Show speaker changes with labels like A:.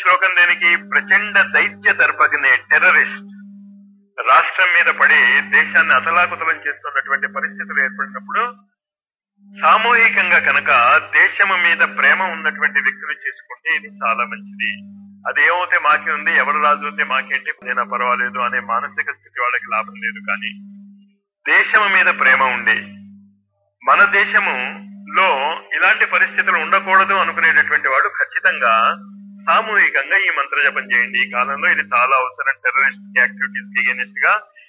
A: శ్లోకం దేనికి ప్రచండ దైత్య దర్పగనే టెర్రరిస్ట్ రాష్ట్రం మీద పడి దేశాన్ని అతలాకుతలం చేస్తున్నటువంటి పరిస్థితులు ఏర్పడినప్పుడు సామూహికంగా కనుక దేశము మీద ప్రేమ ఉన్నటువంటి వ్యక్తులు చేసుకుంటే ఇది చాలా మంచిది అది ఏమవుతే మాకే ఉంది ఎవరు రాజు అయితే మాకేంటి నేను పర్వాలేదు అనే మానసిక స్థితి వాళ్ళకి లాభం లేదు కానీ దేశము మీద ప్రేమ ఉండి మన దేశములో ఇలాంటి పరిస్థితులు ఉండకూడదు అనుకునేటటువంటి వాడు ఖచ్చితంగా సామూహికంగా ఈ మంత్ర జపం చేయండి ఈ కాలంలో ఇది చాలా అవసరం టెర్రరిస్ట్ యాక్టివిటీస్ కి against గా